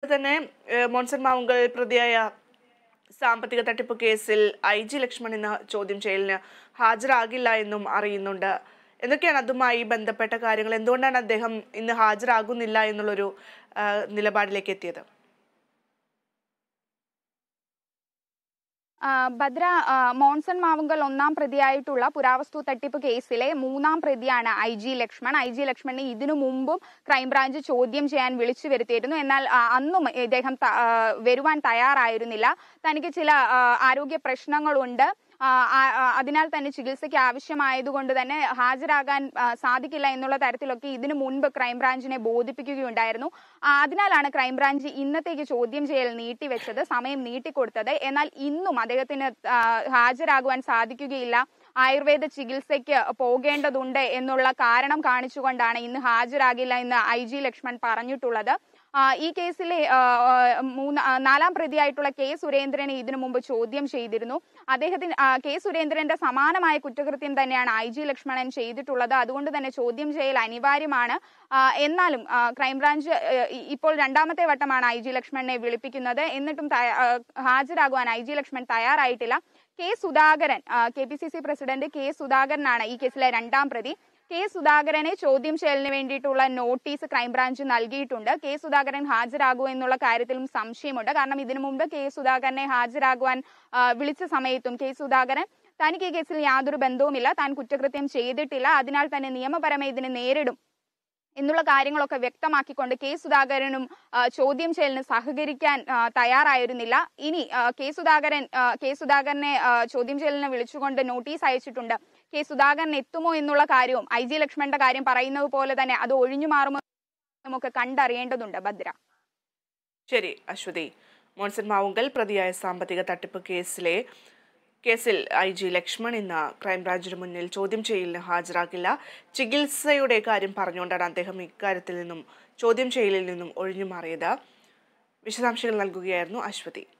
തന്നെ ഏഹ്, മോൻസൺ മാവുങ്കൽ പ്രതിയായ സാമ്പത്തിക തട്ടിപ്പ് കേസിൽ ഐ ജി ലക്ഷ്മൺ ഇന്ന് ചോദ്യം ചെയ്യലിന് ഹാജരാകില്ല എന്നും അറിയുന്നുണ്ട് എന്തൊക്കെയാണ് അതുമായി ബന്ധപ്പെട്ട കാര്യങ്ങൾ എന്തുകൊണ്ടാണ് അദ്ദേഹം ഇന്ന് ഹാജരാകുന്നില്ല എന്നുള്ളൊരു ആ, നിലപാടിലേക്ക് എത്തിയത് ആ, ഭദ്ര ആ, മോൺസൺ മാവുങ്കൽ ഒന്നാം പ്രതിയായിട്ടുള്ള പുരാവസ്തു തട്ടിപ്പ് കേസിലെ മൂന്നാം പ്രതിയാണ് I G Lakshman I G ലക്ഷ്മണിനെ ഇതിനു മുമ്പും ക്രൈംബ്രാഞ്ച് ചോദ്യം ചെയ്യാൻ വിളിച്ചു വരുത്തിയിരുന്നു എന്നാൽ ആ, അന്നും ഇദ്ദേഹം ത- ആ, വരുവാൻ തയ്യാറായിരുന്നില്ല തനിക്ക് ചില ആ, ആരോഗ്യ പ്രശ്നങ്ങളുണ്ട് ആ, ആ, ആ, അതിനാൽ തന്നെ ചികിത്സയ്ക്ക് ആവശ്യമായതുകൊണ്ട് തന്നെ ഹാജരാകാൻ ആ, സാധിക്കില്ല എന്നുള്ള തരത്തിലൊക്കെ ഇതിനു മുൻപ് ക്രൈംബ്രാഞ്ചിനെ ബോധിപ്പിക്കുകയുണ്ടായിരുന്നു ആ, അതിനാലാണ് ക്രൈംബ്രാഞ്ച് ഇന്നത്തേക്ക് ചോദ്യം ചെയ്യൽ നീട്ടിവെച്ചത് സമയം നീട്ടിക്കൊടുത്തത് എന്നാൽ ഇന്നും അദ്ദേഹത്തിന് ആ, ഹാജരാകുവാൻ സാധിക്കുകയില്ല ആയുർവേദ ചികിത്സയ്ക്ക് പോകേണ്ടതുണ്ട് എന്നുള്ള കാരണം കാണിച്ചുകൊണ്ടാണ് ഇന്ന് ഹാജരാകില്ല എന്ന് ഐ ജി ലക്ഷ്മൺ പറഞ്ഞിട്ടുള്ളത് ആ, ഈ കേസിലെ ആ, ആ, മൂന്ന് ആ, നാലാം പ്രതിയായിട്ടുള്ള കെ സുരേന്ദ്രനെ ഇതിനു മുമ്പ് ചോദ്യം ചെയ്തിരുന്നു അദ്ദേഹത്തിന് ആ, കെ സുരേന്ദ്രന്റെ സമാനമായ കുറ്റകൃത്യം തന്നെയാണ് ഐ ജി ലക്ഷ്മണൻ ചെയ്തിട്ടുള്ളത് അതുകൊണ്ട് തന്നെ ചോദ്യം ചെയ്യൽ അനിവാര്യമാണ് ആ, എന്നാലും ആ, ക്രൈംബ്രാഞ്ച് ആ, ഇ- ഇപ്പോൾ രണ്ടാമത്തെ വട്ടമാണ് ഐ ജി ലക്ഷ്മണനെ വിളിപ്പിക്കുന്നത് എന്നിട്ടും തയ്യ- ആ, ഹാജരാകുവാൻ ഐ ജി ലക്ഷ്മൺ തയ്യാറായിട്ടില്ല K Sudhakaran K P C C president K സുധാകരനാണ് ഈ കേസിലെ രണ്ടാം പ്രതി കെ സുധാകരനെ ചോദ്യം ചെയ്യലിന് വേണ്ടിയിട്ടുള്ള നോട്ടീസ് ക്രൈംബ്രാഞ്ച് നൽകിയിട്ടുണ്ട് കെ സുധാകരൻ ഹാജരാകുമോ എന്നുള്ള കാര്യത്തിലും സംശയമുണ്ട് കാരണം ഇതിനു മുമ്പ് കെ സുധാകരനെ ഹാജരാകുവാൻ ആ, വിളിച്ച സമയത്തും കെ സുധാകരൻ തനിക്ക് ഈ കേസിൽ യാതൊരു ബന്ധവുമില്ല താൻ കുറ്റകൃത്യം ചെയ്തിട്ടില്ല അതിനാൽ തന്നെ നിയമപരമായി ഇതിനെ നേരിടും എന്നുള്ള കാര്യങ്ങളൊക്കെ വ്യക്തമാക്കിക്കൊണ്ട് കെ സുധാകരനും ആ, ചോദ്യം ചെയ്യലിന് സഹകരിക്കാൻ ആ, തയ്യാറായിരുന്നില്ല ഇനി ആ, കെ സുധാകരൻ ആ, കെ സുധാകരനെ ആ, ചോദ്യം ചെയ്യലിന് വിളിച്ചുകൊണ്ട് നോട്ടീസ് അയച്ചിട്ടുണ്ട് കെ സുധാകരൻ എത്തുമോ എന്നുള്ള കാര്യവും ഐ ജി ലക്ഷ്മണന്റെ കാര്യം പറയുന്നത് പോലെ തന്നെ അത് ഒഴിഞ്ഞു മാറുമോ നമുക്ക് കണ്ടറിയേണ്ടതുണ്ട് ഭദ്ര ശരി അശ്വതി മോൻസൺ മാവുങ്കൽ പ്രതിയായ സാമ്പത്തിക തട്ടിപ്പ് കേസിലെ കേസിൽ ഐ ജി ലക്ഷ്മൺ ഇന്ന് ക്രൈംബ്രാഞ്ചിന് മുന്നിൽ ചോദ്യം ചെയ്യലിന് ഹാജരാക്കില്ല ചികിത്സയുടെ കാര്യം പറഞ്ഞുകൊണ്ടാണ് അദ്ദേഹം ഇക്കാര്യത്തിൽ നിന്നും ചോദ്യം ചെയ്യലിൽ നിന്നും ഒഴിഞ്ഞു മാറിയത് വിശദാംശങ്ങൾ നൽകുകയായിരുന്നു അശ്വതി